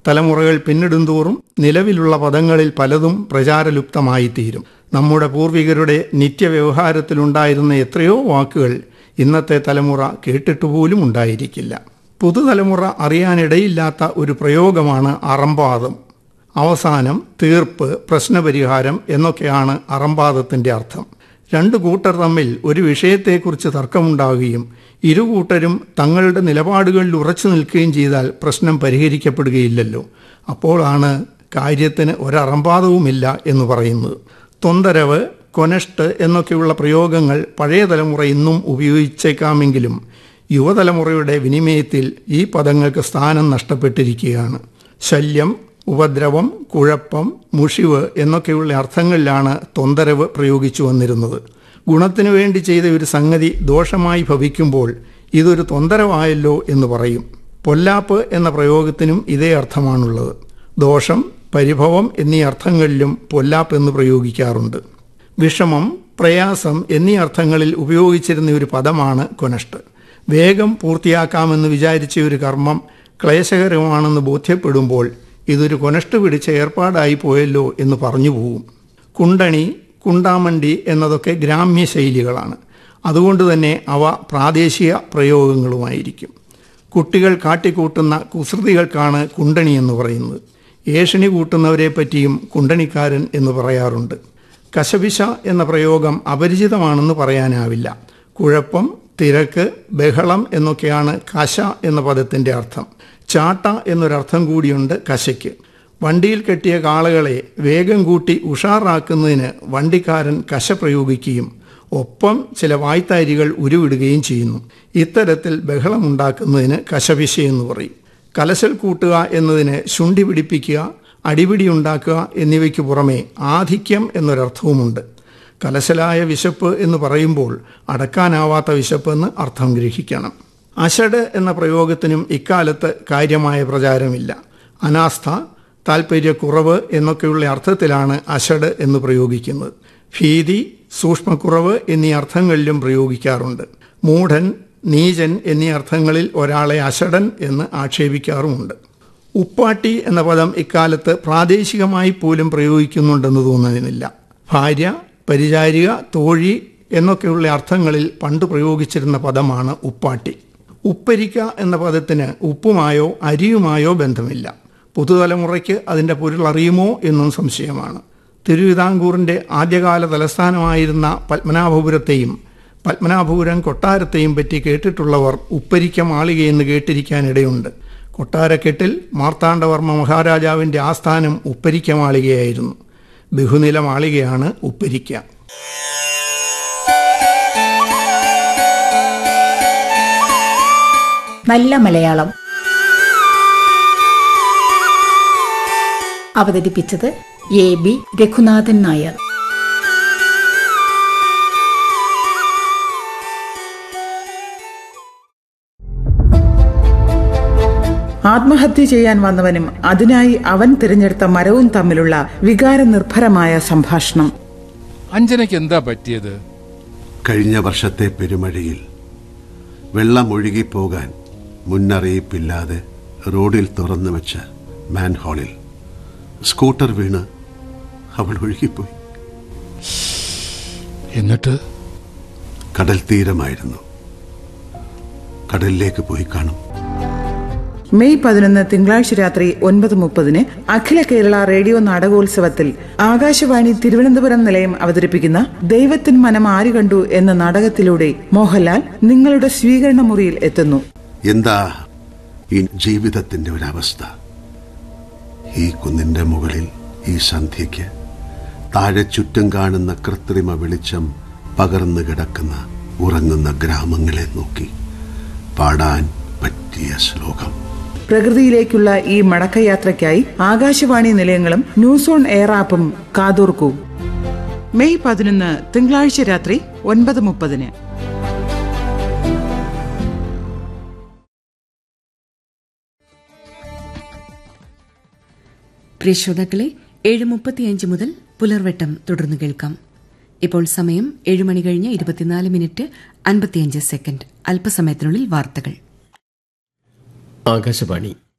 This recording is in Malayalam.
തലമുറകൾ പിന്നിടുന്തോറും നിലവിലുള്ള പദങ്ങളിൽ പലതും പ്രചാരലുപ്തമായിത്തീരും നമ്മുടെ പൂർവികരുടെ നിത്യവ്യവഹാരത്തിലുണ്ടായിരുന്ന എത്രയോ വാക്കുകൾ ഇന്നത്തെ തലമുറ കേട്ടിട്ടുപോലും ഉണ്ടായിരിക്കില്ല പുതുതലമുറ അറിയാനിടയില്ലാത്ത ഒരു പ്രയോഗമാണ് അറമ്പാദം അവസാനം തീർപ്പ് പ്രശ്നപരിഹാരം എന്നൊക്കെയാണ് അറമ്പാദത്തിൻ്റെ അർത്ഥം രണ്ടു കൂട്ടർ തമ്മിൽ ഒരു വിഷയത്തെക്കുറിച്ച് തർക്കമുണ്ടാകുകയും ഇരു കൂട്ടരും തങ്ങളുടെ നിലപാടുകളിൽ ഉറച്ചു നിൽക്കുകയും ചെയ്താൽ പ്രശ്നം പരിഹരിക്കപ്പെടുകയില്ലല്ലോ അപ്പോഴാണ് കാര്യത്തിന് ഒരറമ്പാദവുമില്ല എന്ന് പറയുന്നത് തൊന്തരവ് കൊനഷ്ട് എന്നൊക്കെയുള്ള പ്രയോഗങ്ങൾ പഴയ തലമുറ ഇന്നും ഉപയോഗിച്ചേക്കാമെങ്കിലും യുവതലമുറയുടെ വിനിമയത്തിൽ ഈ പദങ്ങൾക്ക് സ്ഥാനം നഷ്ടപ്പെട്ടിരിക്കുകയാണ് ശല്യം ഉപദ്രവം കുഴപ്പം മുഷിവ് എന്നൊക്കെയുള്ള അർത്ഥങ്ങളിലാണ് തൊന്തരവ് പ്രയോഗിച്ചു വന്നിരുന്നത് ഗുണത്തിനു വേണ്ടി ചെയ്ത ഒരു സംഗതി ദോഷമായി ഭവിക്കുമ്പോൾ ഇതൊരു തൊന്തരവായല്ലോ എന്ന് പറയും പൊല്ലാപ്പ് എന്ന പ്രയോഗത്തിനും ഇതേ അർത്ഥമാണുള്ളത് ദോഷം പരിഭവം എന്നീ അർത്ഥങ്ങളിലും പൊല്ലാപ്പ് എന്ന് പ്രയോഗിക്കാറുണ്ട് വിഷമം പ്രയാസം എന്നീ അർത്ഥങ്ങളിൽ ഉപയോഗിച്ചിരുന്ന ഒരു പദമാണ് കൊനഷ്ട് വേഗം പൂർത്തിയാക്കാമെന്ന് വിചാരിച്ച ഒരു കർമ്മം ക്ലേശകരമാണെന്ന് ബോധ്യപ്പെടുമ്പോൾ ഇതൊരു കൊനഷ്ട് പിടിച്ച ഏർപ്പാടായി പോയല്ലോ എന്ന് പറഞ്ഞു പോവും കുണ്ടണി കുണ്ടാമണ്ടി എന്നതൊക്കെ ഗ്രാമ്യ ശൈലികളാണ് അതുകൊണ്ട് തന്നെ അവ പ്രാദേശിക പ്രയോഗങ്ങളുമായിരിക്കും കുട്ടികൾ കാട്ടിക്കൂട്ടുന്ന കുസൃതികൾക്കാണ് കുണ്ടണി എന്ന് പറയുന്നത് ഏഷണി കൂട്ടുന്നവരെ പറ്റിയും കുണ്ടണിക്കാരൻ എന്ന് പറയാറുണ്ട് കശപിശ എന്ന പ്രയോഗം അപരിചിതമാണെന്ന് പറയാനാവില്ല കുഴപ്പം തിരക്ക് ബഹളം എന്നൊക്കെയാണ് കശ എന്ന പദത്തിൻ്റെ അർത്ഥം ചാട്ട എന്നൊരർത്ഥം കൂടിയുണ്ട് കശയ്ക്ക് വണ്ടിയിൽ കെട്ടിയ കാളകളെ വേഗം കൂട്ടി ഉഷാറാക്കുന്നതിന് വണ്ടിക്കാരൻ കശ പ്രയോഗിക്കുകയും ഒപ്പം ചില വായ്ത്താരികൾ ഉരുവിടുകയും ചെയ്യുന്നു ഇത്തരത്തിൽ ബഹളമുണ്ടാക്കുന്നതിന് കശപിശ എന്ന് പറയും കലശൽ കൂട്ടുക എന്നതിന് ശുണ്ടി പിടിപ്പിക്കുക അടിപിടി ഉണ്ടാക്കുക എന്നിവയ്ക്ക് പുറമെ ആധിക്യം എന്നൊരർത്ഥവുമുണ്ട് കലശലായ വിശപ്പ് എന്ന് പറയുമ്പോൾ അടക്കാനാവാത്ത വിശപ്പെന്ന് അർത്ഥം ഗ്രഹിക്കണം അഷഡ് എന്ന പ്രയോഗത്തിനും ഇക്കാലത്ത് കാര്യമായ പ്രചാരമില്ല അനാസ്ഥ താൽപ്പര്യക്കുറവ് എന്നൊക്കെയുള്ള അർത്ഥത്തിലാണ് അഷഡ് എന്ന് പ്രയോഗിക്കുന്നത് ഭീതി സൂക്ഷ്മക്കുറവ് എന്നീ അർത്ഥങ്ങളിലും പ്രയോഗിക്കാറുണ്ട് മൂഢൻ നീചൻ എന്നീ അർത്ഥങ്ങളിൽ ഒരാളെ അഷടൻ എന്ന് ആക്ഷേപിക്കാറുമുണ്ട് ഉപ്പാട്ടി എന്ന പദം ഇക്കാലത്ത് പ്രാദേശികമായി പോലും പ്രയോഗിക്കുന്നുണ്ടെന്ന് തോന്നുന്നില്ല ഭാര്യ പരിചാരിക തോഴി എന്നൊക്കെയുള്ള അർത്ഥങ്ങളിൽ പണ്ട് പ്രയോഗിച്ചിരുന്ന പദമാണ് ഉപ്പാട്ടി ഉപ്പരിക്ക എന്ന പദത്തിന് ഉപ്പുമായോ അരിയുമായോ ബന്ധമില്ല പുതുതലമുറയ്ക്ക് അതിൻ്റെ പൊരുൾ അറിയുമോ എന്നും സംശയമാണ് തിരുവിതാംകൂറിൻ്റെ ആദ്യകാല തലസ്ഥാനമായിരുന്ന പത്മനാഭപുരത്തെയും പത്മനാഭപുരം കൊട്ടാരത്തെയും പറ്റി കേട്ടിട്ടുള്ളവർ ഉപ്പരിക്ക മാളികയെന്ന് കേട്ടിരിക്കാനിടയുണ്ട് കൊട്ടാരക്കെട്ടിൽ മാർത്താണ്ഡവർമ്മ മഹാരാജാവിൻ്റെ ആസ്ഥാനം ഉപ്പരിക്ക മാളികയായിരുന്നു ബഹുനില മാളികയാണ് ഉപ്പരിക്ക നല്ല മലയാളം അവതരിപ്പിച്ചത് എ ബി രഘുനാഥൻ നായർ ആത്മഹത്യ ചെയ്യാൻ വന്നവനും അതിനായി അവൻ തിരഞ്ഞെടുത്ത മരവും തമ്മിലുള്ള വികാരനിർഭരമായ സംഭാഷണം അഞ്ജനയ്ക്ക് എന്താ പറ്റിയത് കഴിഞ്ഞ വർഷത്തെ പെരുമഴയിൽ വെള്ളമൊഴുകിപ്പോകാൻ മുന്നറിയിപ്പില്ലാതെ റോഡിൽ തുറന്നു വെച്ച മാൻഹോളിൽ സ്കൂട്ടർ വീണ് അവൾ ഒഴുകിപ്പോയി എന്നിട്ട് കടൽ തീരമായിരുന്നു കടലിലേക്ക് പോയി കാണും മെയ് പതിനൊന്ന് തിങ്കളാഴ്ച രാത്രി ഒൻപത് മുപ്പതിന് അഖില കേരള റേഡിയോ നാടകോത്സവത്തിൽ ആകാശവാണി തിരുവനന്തപുരം നിലയം അവതരിപ്പിക്കുന്ന ദൈവത്തിൻ മനം ആര് കണ്ടു എന്ന നാടകത്തിലൂടെ മോഹൻലാൽ നിങ്ങളുടെ സ്വീകരണ മുറിയിൽ എത്തുന്നു എന്താ ഈ ജീവിതത്തിന്റെ ഒരവസ്ഥ ഈ കുന്നിന്റെ മുകളിൽ ഈ സന്ധ്യയ്ക്ക് താഴെ ചുറ്റും കാണുന്ന കൃത്രിമ വെളിച്ചം പകർന്നു കിടക്കുന്ന ഉറങ്ങുന്ന ഗ്രാമങ്ങളെ നോക്കി പാടാൻ പറ്റിയ ശ്ലോകം പ്രകൃതിയിലേക്കുള്ള ഈ മടക്കയാത്രയ്ക്കായി ആകാശവാണി നിലയങ്ങളും ന്യൂസ് ഓൺ എയർ ആപ്പും കാതോർക്കൂ മെയ് പതിനൊന്ന് തിങ്കളാഴ്ച രാത്രി ഒൻപത് മുപ്പതിന് പ്രിയ ശ്രോതാക്കളെ ഏഴ് മുപ്പത്തിയഞ്ച് മുതൽ പുലർവെട്ടം തുടർന്ന് കേൾക്കാം ഇപ്പോൾ സമയം ഏഴ് മണി കഴിഞ്ഞ് ഇരുപത്തിനാല് മിനിറ്റ് അൻപത്തിയഞ്ച് സെക്കൻഡ് അല്പസമയത്തിനുള്ളിൽ വാർത്തകൾ ആകാശവാണി